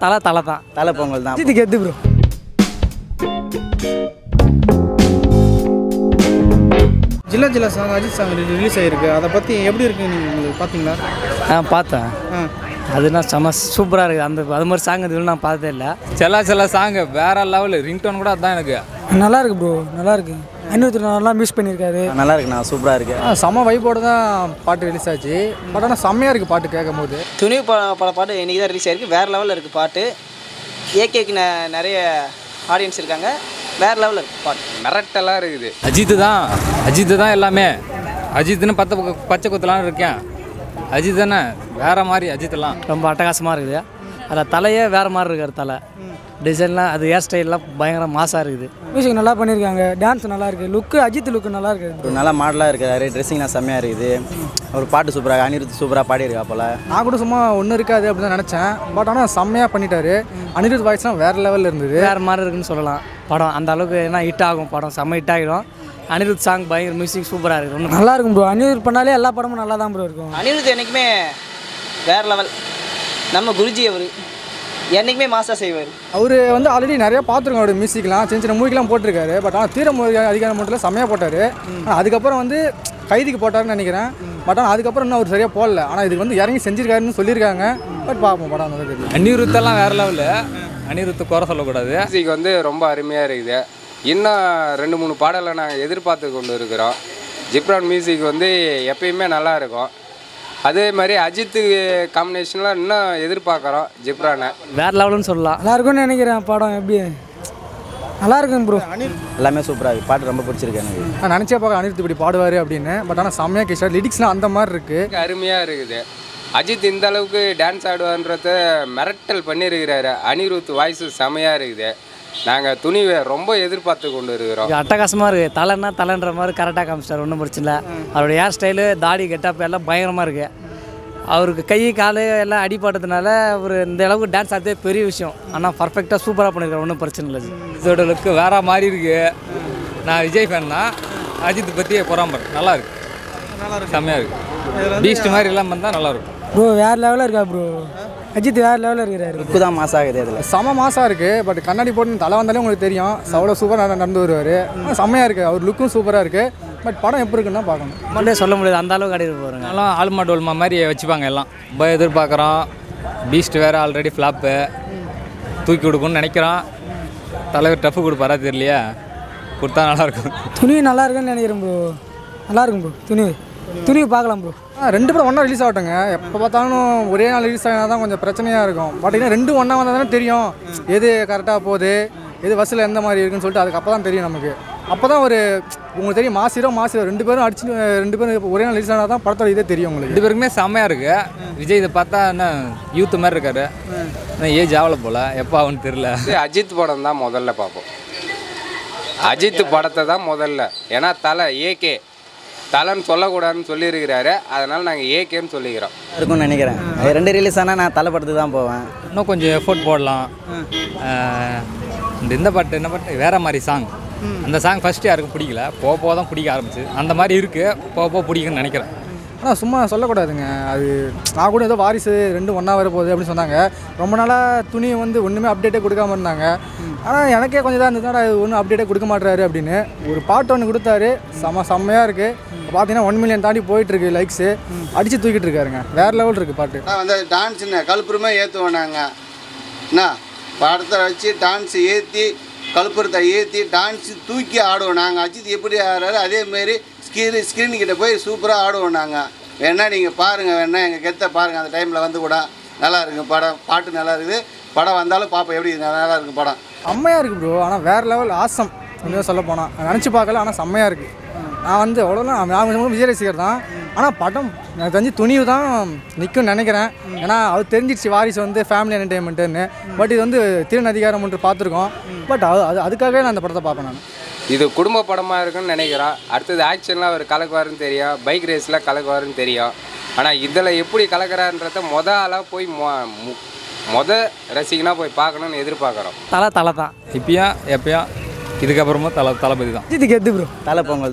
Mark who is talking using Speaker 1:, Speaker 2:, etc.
Speaker 1: தலை தலை தான்
Speaker 2: தலை பொங்கல் தான்
Speaker 1: அஜித்துக்கு எது bro
Speaker 3: Jilla Jilla song Ajith song release ஆகிருக்கு அதை பற்றி எப்படி இருக்கு நீங்கள் பார்த்தீங்களா
Speaker 1: ஆ பார்த்தேன்
Speaker 3: ஆ
Speaker 1: அதுனா செம சூப்பராக இருக்குது அந்த அது மாதிரி சாங் இது நான் பார்த்ததே இல்லை
Speaker 4: சில சில சாங்கு வேற லெவலு ரிங்டோன் கூட அதான் எனக்கு
Speaker 1: நல்லா இருக்கு ப்ரோ நல்லா இருக்கு அனிருத் நல்லா மிஸ் பண்ணியிருக்காரு
Speaker 2: நல்லா இருக்குண்ணா சூப்பராக இருக்கு
Speaker 3: ஆ, செம வைப்போட தான் பாட்டு ரிலீஸ் ஆச்சு பட் ஆனால் செம்மையாக இருக்குது பாட்டு கேட்கும் போது
Speaker 5: துணி ப பல பாட்டு இன்றைக்கி தான் ரிலீஸ் ஆயிருக்கு வேறு லெவலில் இருக்குது பாட்டு ஏகேக்கு ந நிறைய ஆடியன்ஸ் இருக்காங்க வேறு லெவலில் இருக்குது பாட்டு
Speaker 4: மிரட்டலாக இருக்குது அஜித்து தான் அஜித்து தான் எல்லாமே அஜித்துன்னு பத்த பக்க- பச்சை குத்தலான்னு இருக்கேன் அஜித் தானே வேற மாதிரி அஜித்லாம்
Speaker 1: ரொம்ப அட்டகாசமாக இருக்குது அதில் தலையே வேறு மாதிரி இருக்கார் தலை டிசைன்லாம் அது ஹேர் ஸ்டைல்லாம் பயங்கர மாசாக இருக்குது மியூசிக் நல்லா பண்ணியிருக்காங்க டான்ஸ் நல்லா இருக்குது லுக்கு அஜித் லுக்கு நல்லா இருக்குது
Speaker 2: ஒரு நல்ல மாடலாக இருக்காரு ட்ரெஸ்ஸிங்லாம் செம்மையாக இருக்குது ஒரு பாட்டு சூப்பராக அனிருத் சூப்பராக பாடியிருக்கா போல
Speaker 3: நான் கூட சும்மா ஒன்றும் இருக்காது அப்படின்னு தான் நினச்சேன் பட் ஆனால் செம்மையாக பண்ணிட்டாரு அனிருத் வாய்ஸ்லாம் வேறு லெவலில் இருந்தது
Speaker 1: வேறு மாதிரி இருக்குன்னு சொல்லலாம் படம் அந்த அளவுக்கு ஏன்னா ஹிட் ஆகும் படம் செம்ம ஹிட் ஆகிடும் அனிருத் சாங் பயங்கர மியூசிக் சூப்பராக இருக்குது நல்லா இருக்கும் ப்ரோ அனிருத் பண்ணாலே எல்லா படமும் நல்லா தான் ப்ரோ இருக்கும்
Speaker 5: அனிருத் என்றைக்குமே வேறு லெவல் நம்ம குருஜி அவர் என்றைக்குமே மாசா செய்வார்
Speaker 3: அவர் வந்து ஆல்ரெடி நிறைய பார்த்துருக்கோம் அவரோட மியூசிக்லாம் சின்ன சின்ன மூவிக்கெலாம் போட்டிருக்காரு பட் ஆனால் தீர அதிகாரம் மட்டும் செம்மையாக போட்டார் ஆனால் அதுக்கப்புறம் வந்து கைதிக்கு போட்டாருன்னு நினைக்கிறேன் பட் ஆனால் அதுக்கப்புறம் இன்னும் அவர் சரியாக போடல ஆனால் இதுக்கு வந்து இறங்கி செஞ்சிருக்காருன்னு சொல்லியிருக்காங்க பட் பார்ப்போம் படம் வந்து தெரியும்
Speaker 4: அனிருத்தெல்லாம் வேற லெவலு அனிருத்து குறை சொல்லக்கூடாது
Speaker 6: மியூசிக் வந்து ரொம்ப அருமையாக இருக்குது இன்னும் ரெண்டு மூணு பாடலை நாங்கள் எதிர்பார்த்து கொண்டு இருக்கிறோம் ஜிப்ரான் மியூசிக் வந்து எப்பயுமே நல்லா இருக்கும் அதே மாதிரி அஜித்து காம்பினேஷன்லாம் இன்னும் எதிர்பார்க்குறோம் ஜிப்ரானை
Speaker 1: வேறு லெவலுன்னு சொல்லலாம் நல்லா இருக்கும்னு நினைக்கிறேன் படம் எப்படி நல்லா இருக்கும் ப்ரோ
Speaker 2: எல்லாமே சூப்பராக இருக்குது பாட்டு ரொம்ப பிடிச்சிருக்கு எனக்கு
Speaker 3: நான் நினச்சே பார்க்க அனிருத் இப்படி பாடுவார் அப்படின்னு பட் ஆனால் செம்மையாக கேஷார் லிரிக்ஸ்லாம் அந்த மாதிரி இருக்குது
Speaker 6: அருமையாக இருக்குது அஜித் இந்த அளவுக்கு டான்ஸ் ஆடுவான்றத மிரட்டல் பண்ணியிருக்கிறாரு அனிருத் வாய்ஸ் செமையாக இருக்குது நாங்கள் துணிவை ரொம்ப எதிர்பார்த்து கொண்டு இருக்கிறோம்
Speaker 1: இது அட்டகாசமாக இருக்குது தலைன்னா தலைன்ற மாதிரி கரெக்டாக காமிச்சிட்டார் ஒன்றும் பிரச்சனை இல்லை அவருடைய ஹேர் ஸ்டைலு தாடி கெட்டப் எல்லாம் பயங்கரமாக இருக்குது அவருக்கு கை கால் எல்லாம் அடிபட்டதுனால அவர் இந்த அளவுக்கு டான்ஸ் ஆடுறதே பெரிய விஷயம் ஆனால் பர்ஃபெக்டாக சூப்பராக பண்ணியிருக்காரு ஒன்றும் பிரச்சனை இல்லை
Speaker 4: இதோட லுக்கு வேற மாதிரி இருக்கு நான் விஜய் ஃபேன் தான் அஜித் பற்றி பொறாமர் நல்லா இருக்கு செம்மையாக இருக்கு பீஸ்ட் மாதிரி எல்லாம் வந்தால் நல்லா இருக்கும்
Speaker 1: ப்ரோ வேறு லெவலில் இருக்கா ப்ரோ அஜித் வேறு லெவலில் இருக்கிறாரு
Speaker 2: லுக்கு தான் மாசாகுது அதில்
Speaker 3: செம மாசாக இருக்குது பட் கண்ணாடி போட்டு தலை வந்தாலே உங்களுக்கு தெரியும் அவ்வளோ சூப்பராக நடந்து வருவார் செம்மையாக இருக்குது அவர் லுக்கும் சூப்பராக இருக்குது பட் படம் எப்படி இருக்குன்னு தான் பார்க்கணும்
Speaker 1: நம்மளே சொல்ல முடியாது அந்த அளவுக்கு அடிட்டு போகிறாங்க
Speaker 4: எல்லாம் ஆல்மா டோல்மா மாதிரி வச்சுப்பாங்க எல்லாம் ரொம்ப எதிர்பார்க்குறோம் பீஸ்ட் வேறு ஆல்ரெடி ஃப்ளாப்பு தூக்கி கொடுக்கும்னு நினைக்கிறோம் தலைவர் டஃப் கொடுப்பாரா தெரியலையா கொடுத்தா நல்லாயிருக்கும்
Speaker 1: துணி நல்லா இருக்குன்னு நினைக்கிறேன் ப்ரோ நல்லா இருக்கும் ப்ரோ துணி துணி பார்க்கலாம் ப்ரோ
Speaker 3: ஆ, ரெண்டு படம் ஒன்றா ரிலீஸ் ஆகட்டுங்க எப்போ பார்த்தாலும் ஒரே நாள் ரிலீஸ் ஆனால் தான் கொஞ்சம் பிரச்சனையாக இருக்கும் பார்த்தீங்கன்னா ரெண்டு ஒன்றா வந்தால் தானே தெரியும் எது கரெக்டாக போகுது எது வசூல் எந்த மாதிரி இருக்குன்னு சொல்லிட்டு அதுக்கு அப்போ தான் தெரியும் நமக்கு அப்போ தான் ஒரு உங்களுக்கு தெரியும் மாசிரோ மாசிரோ ரெண்டு பேரும் அடிச்சு ரெண்டு பேரும் ஒரே நாள் ரிலீஸ் ஆனால் தான் படத்தோட இதே தெரியும் உங்களுக்கு
Speaker 4: ரெண்டு பேருக்குமே செம்மையாக இருக்கு விஜய் இதை பார்த்தா என்ன யூத் மாதிரி இருக்காரு இன்னும் ஏஜ் ஆகல போல எப்போ ஆகுன்னு தெரில
Speaker 6: இது அஜித் படம் தான் முதல்ல பார்ப்போம் அஜித் படத்தை தான் முதல்ல ஏன்னா தலை ஏகே தலைன்னு சொல்லக்கூடாதுன்னு சொல்லியிருக்கிறாரு அதனால் நாங்கள் ஏகேன்னு சொல்லிக்கிறோம்
Speaker 2: இருக்கும்னு நினைக்கிறேன் அது ரெண்டு ரிலீஸ் ஆனால் நான் தலை படத்துக்கு தான் போவேன்
Speaker 4: இன்னும் கொஞ்சம் எஃபோர்ட் போடலாம் ஆஹ் இந்த இந்த பாட்டு என்ன பாட்டு வேற மாதிரி சாங் அந்த சாங் ஃபர்ஸ்ட் யாருக்கும் பிடிக்கல போக போக தான் பிடிக்க ஆரம்பிச்சு அந்த மாதிரி இருக்கு போக போக பிடிக்குன்னு நினைக்கிறேன்
Speaker 3: ஆனால் சும்மா சொல்லக்கூடாதுங்க அது நான் கூட ஏதோ வாரிசு ரெண்டும் ஒன்றா வர போகுது அப்படின்னு சொன்னாங்க ரொம்ப நாளாக துணி வந்து ஒன்றுமே அப்டேட்டே கொடுக்காம இருந்தாங்க ஆனால் எனக்கே கொஞ்சம் தான் இருந்ததுனால அது ஒன்றும் அப்டேட்டே கொடுக்க மாட்டாரு அப்படின்னு ஒரு பாட்டு ஒன்று கொடுத்தாரு செம்ம செம்மையாக இருக்குது பார்த்தீங்கன்னா ஒன் மில்லியன் தாண்டி போயிட்டுருக்கு லைக்ஸு அடித்து தூக்கிட்டு இருக்காருங்க வேறு லெவல் இருக்குது பாட்டு
Speaker 7: நான் வந்து டான்ஸுன்னு கழுப்புறமே ஏற்றுவோம் நாங்கள் என்ன படத்தை வச்சு டான்ஸ் ஏற்றி கழுப்புறத்தை ஏற்றி டான்ஸ் தூக்கி ஆடுவோம் நாங்கள் அஜித் எப்படி ஆடுறாரு அதேமாரி ஸ்க்ரீன் ஸ்க்ரீன் கிட்ட போய் சூப்பராக ஆடுவோம் நாங்கள் வேணா நீங்கள் பாருங்கள் வேணா எங்கள் கெத்த பாருங்கள் அந்த டைமில் வந்து கூட நல்லா இருக்கு படம் பாட்டு நல்லா இருக்குது படம் வந்தாலும் பார்ப்போம் எப்படி நல்லா இருக்கு படம்
Speaker 3: செம்மையாக இருக்குது ப்ரோ ஆனால் வேறு லெவல் ஆசம் உண்மையாக சொல்ல போனால் நினச்சி பார்க்கல ஆனால் செம்மையாக இருக்குது நான் வந்து அவ்வளோலாம் நான் கொஞ்சம் விஜய் ரசிகர் தான் ஆனால் படம் எனக்கு தெரிஞ்சு துணிவு தான் நிற்கும்னு நினைக்கிறேன் ஏன்னா அது தெரிஞ்சிடுச்சு வாரிசு வந்து ஃபேமிலி என்டர்டைன்மெண்ட்டுன்னு பட் இது வந்து திறன் அதிகாரம் ஒன்று பார்த்துருக்கோம் பட் அது அது அதுக்காகவே நான் அந்த படத்தை பார்ப்பேன் நான்
Speaker 6: இது குடும்ப படமாக இருக்குன்னு நினைக்கிறோம் அடுத்தது ஆக்ஷன்லாம் அவர் கலக்குவாருன்னு தெரியும் பைக் ரேஸில் கலக்குவாருன்னு தெரியும் ஆனால் இதில் எப்படி கலக்கிறான்றத மொத ஆளாக போய் மொ மு- மொத ரசிகனாக போய் பார்க்கணுன்னு எதிர்பார்க்குறோம்
Speaker 1: தலை தலை தான்
Speaker 4: இப்பயும் எப்பயும் இதுக்கப்புறமும் தலை தளபதி தான்
Speaker 1: அஜித்துக்கு எது ப்ரோ
Speaker 2: தலை பொங்கல்